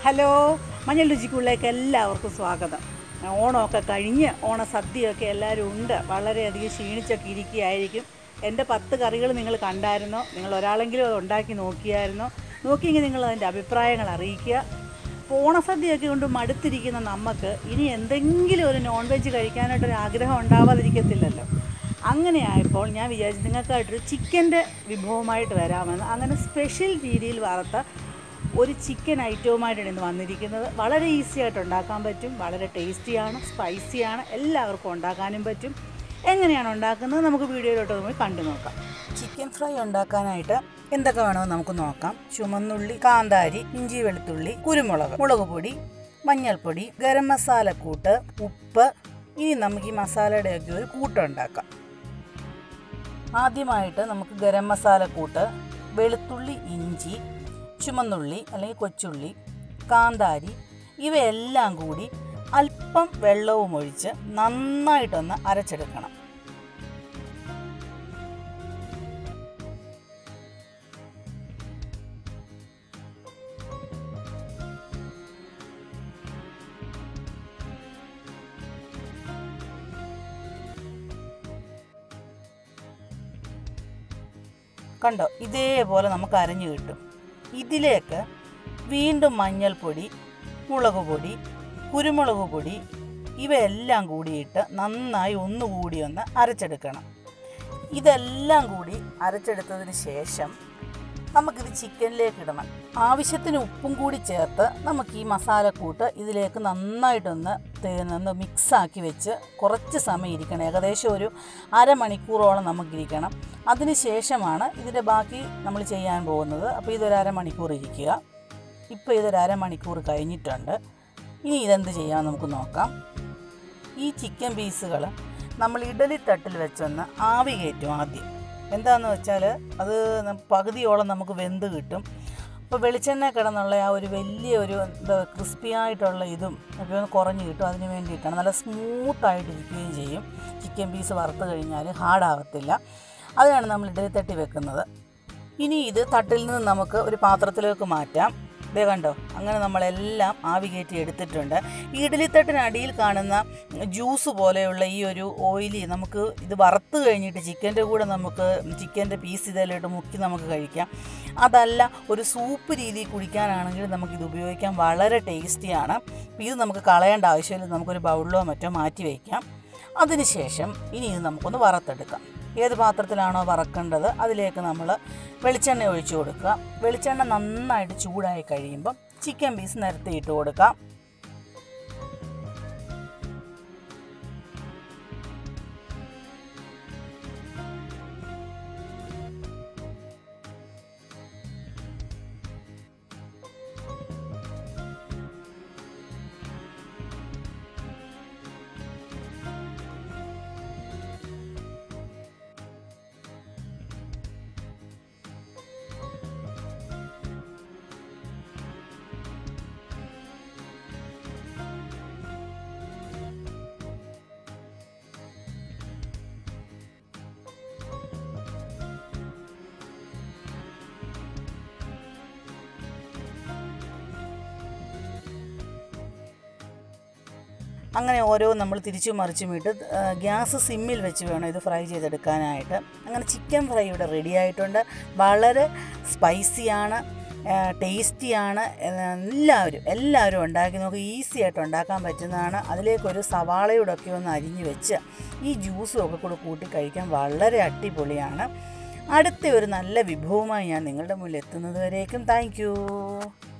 hello മഞ്ഞൾ രുചിക്കുള്ളിലേക്ക് എല്ലാവർക്കും സ്വാഗതം ഓണമൊക്കെ കഴിഞ്ഞ് ഓണസദ്യയൊക്കെ എല്ലാവരും ഉണ്ട് വളരെയധികം ക്ഷീണിച്ചൊക്കെ ഇരിക്കുകയായിരിക്കും എൻ്റെ പത്ത് കറികൾ നിങ്ങൾ കണ്ടായിരുന്നോ നിങ്ങൾ ഒരാളെങ്കിലും അത് ഉണ്ടാക്കി നോക്കിയായിരുന്നോ നോക്കിയെങ്കിൽ നിങ്ങൾ അതിൻ്റെ അഭിപ്രായങ്ങൾ അറിയിക്കുക അപ്പോൾ ഓണസദ്യയൊക്കെ കൊണ്ട് മടുത്തിരിക്കുന്ന നമുക്ക് ഇനി എന്തെങ്കിലും ഒരു നോൺ വെജ് കഴിക്കാനായിട്ടൊരു ആഗ്രഹം ഉണ്ടാവാതിരിക്കത്തില്ലല്ലോ അങ്ങനെയായപ്പോൾ ഞാൻ വിചാരിച്ചു നിങ്ങൾക്കായിട്ടൊരു ചിക്കൻ്റെ വിഭവമായിട്ട് വരാമെന്ന് അങ്ങനെ സ്പെഷ്യൽ രീതിയിൽ വറുത്ത ഒരു ചിക്കൻ ഐറ്റവുമായിട്ടാണ് ഇന്ന് വന്നിരിക്കുന്നത് വളരെ ഈസി ആയിട്ട് ഉണ്ടാക്കാൻ പറ്റും വളരെ ടേസ്റ്റിയാണ് സ്പൈസിയാണ് എല്ലാവർക്കും ഉണ്ടാക്കാനും പറ്റും എങ്ങനെയാണ് ഉണ്ടാക്കുന്നത് നമുക്ക് വീഡിയോയിലോട്ട് പോയി കണ്ടു നോക്കാം ചിക്കൻ ഫ്രൈ ഉണ്ടാക്കാനായിട്ട് എന്തൊക്കെ വേണമെന്ന് നമുക്ക് നോക്കാം ചുമന്നുള്ളി കാന്താരി ഇഞ്ചി വെളുത്തുള്ളി കുരുമുളക് മുളക് പൊടി മഞ്ഞൾപ്പൊടി ഗരം മസാലക്കൂട്ട് ഉപ്പ് ഇനി നമുക്ക് ഈ മസാലയുടെയൊക്കെ ഒരു കൂട്ടുണ്ടാക്കാം ആദ്യമായിട്ട് നമുക്ക് ഗരം മസാലക്കൂട്ട് വെളുത്തുള്ളി ഇഞ്ചി ചുമന്നുള്ളി അല്ലെങ്കിൽ കൊച്ചുള്ളി കാന്താരി ഇവയെല്ലാം കൂടി അല്പം വെള്ളവും ഒഴിച്ച് നന്നായിട്ടൊന്ന് അരച്ചെടുക്കണം കണ്ടോ ഇതേപോലെ നമുക്ക് അരഞ്ഞു കിട്ടും ഇതിലേക്ക് വീണ്ടും മഞ്ഞൾപ്പൊടി മുളക് പൊടി കുരുമുളക് പൊടി ഇവയെല്ലാം കൂടിയിട്ട് നന്നായി ഒന്നുകൂടി ഒന്ന് അരച്ചെടുക്കണം ഇതെല്ലാം കൂടി അരച്ചെടുത്തതിന് ശേഷം നമുക്കിത് ചിക്കനിലേക്ക് ഇടണം ആവശ്യത്തിന് ഉപ്പും കൂടി ചേർത്ത് നമുക്ക് ഈ മസാലക്കൂട്ട് ഇതിലേക്ക് നന്നായിട്ടൊന്ന് ഒന്ന് മിക്സാക്കി വെച്ച് കുറച്ച് സമയം ഇരിക്കണം ഏകദേശം ഒരു അരമണിക്കൂറോളം നമുക്കിരിക്കണം അതിന് ശേഷമാണ് ഇതിൻ്റെ ബാക്കി നമ്മൾ ചെയ്യാൻ പോകുന്നത് അപ്പോൾ ഇതൊരു അരമണിക്കൂർ ഇരിക്കുക ഇപ്പോൾ ഇതൊരു അരമണിക്കൂർ കഴിഞ്ഞിട്ടുണ്ട് ഇനി ഇതെന്ത് ചെയ്യാമെന്ന് നമുക്ക് നോക്കാം ഈ ചിക്കൻ പീസുകൾ നമ്മൾ ഇഡലി തട്ടിൽ വെച്ചൊന്ന് ആവി കയറ്റും ആദ്യം എന്താണെന്ന് വെച്ചാൽ അത് ന- പകുതിയോളം നമുക്ക് വെന്ത് കിട്ടും അപ്പോൾ വെളിച്ചെണ്ണ കിടന്നുള്ള ആ ഒരു വലിയ ഒരു എന്താ ക്രിസ്പി ആയിട്ടുള്ള ഇതും ഒക്കെ ഒന്ന് കുറഞ്ഞ് കിട്ടും അതിന് വേണ്ടിയിട്ടാണ് നല്ല സ്മൂത്തായിട്ടിരിക്കുകയും ചെയ്യും ചിക്കൻ പീസ് വറുത്ത് കഴിഞ്ഞാൽ ഹാർഡാകത്തില്ല അതിനാണ് നമ്മൾ ഇഡലി തട്ടി വെക്കുന്നത് ഇനി ഇത് തട്ടിൽ നിന്ന് നമുക്ക് ഒരു പാത്രത്തിലേക്ക് മാറ്റാം ഇതേ കണ്ടോ അങ്ങനെ നമ്മളെല്ലാം ആവി കയറ്റി എടുത്തിട്ടുണ്ട് ഈ ഇഡലിത്തട്ടിനടിയിൽ കാണുന്ന ജ്യൂസ് പോലെയുള്ള ഈ ഒരു ഓയിലി നമുക്ക് ഇത് വറുത്ത് കഴിഞ്ഞിട്ട് ചിക്കൻ്റെ കൂടെ നമുക്ക് ചിക്കൻ്റെ പീസ് ഇതിലോട്ട് മുക്കി നമുക്ക് കഴിക്കാം അതല്ല ഒരു സൂപ്പ് രീതിയിൽ കുടിക്കാനാണെങ്കിൽ നമുക്കിത് ഉപയോഗിക്കാൻ വളരെ ടേസ്റ്റിയാണ് അപ്പോൾ ഇത് നമുക്ക് കളയേണ്ട ആവശ്യമില്ല നമുക്കൊരു ബൗളിലോ മറ്റോ മാറ്റി വയ്ക്കാം അതിനുശേഷം ഇനി ഇത് നമുക്കൊന്ന് വറുത്തെടുക്കാം ഏത് പാത്രത്തിലാണോ വറക്കേണ്ടത് അതിലേക്ക് നമ്മൾ വെളിച്ചെണ്ണ ഒഴിച്ചു കൊടുക്കുക വെളിച്ചെണ്ണ നന്നായിട്ട് ചൂടായി കഴിയുമ്പം ചിക്കൻ പീസ് നിരത്തിയിട്ട് കൊടുക്കാം അങ്ങനെ ഓരോ നമ്മൾ തിരിച്ചും മറിച്ചും ഇട്ട് ആ, ഗ്യാസ് സിമ്മിൽ വെച്ച് വേണം ഇത് ഫ്രൈ ചെയ്തെടുക്കാനായിട്ട് അങ്ങനെ ചിക്കൻ ഫ്രൈ ഇവിടെ റെഡി ആയിട്ടുണ്ട് വളരെ സ്പൈസിയാണ് ടേസ്റ്റിയാണ് എല്ലാവരും എല്ലാവരും ഉണ്ടാക്കി നോക്കി ഈസി ആയിട്ട് ഉണ്ടാക്കാൻ പറ്റുന്നതാണ് അതിലേക്കൊരു സവാളയോടൊക്കെ ഒന്ന് അരിഞ്ഞ് വെച്ച് ഈ ജ്യൂസും ഒക്കെ കൂടെ കൂട്ടി കഴിക്കാൻ വളരെ അടിപൊളിയാണ് അടുത്ത ഒരു നല്ല വിഭവമായി ഞാൻ നിങ്ങളുടെ മുന്നിൽ എത്തുന്നത് വരേക്കും താങ്ക്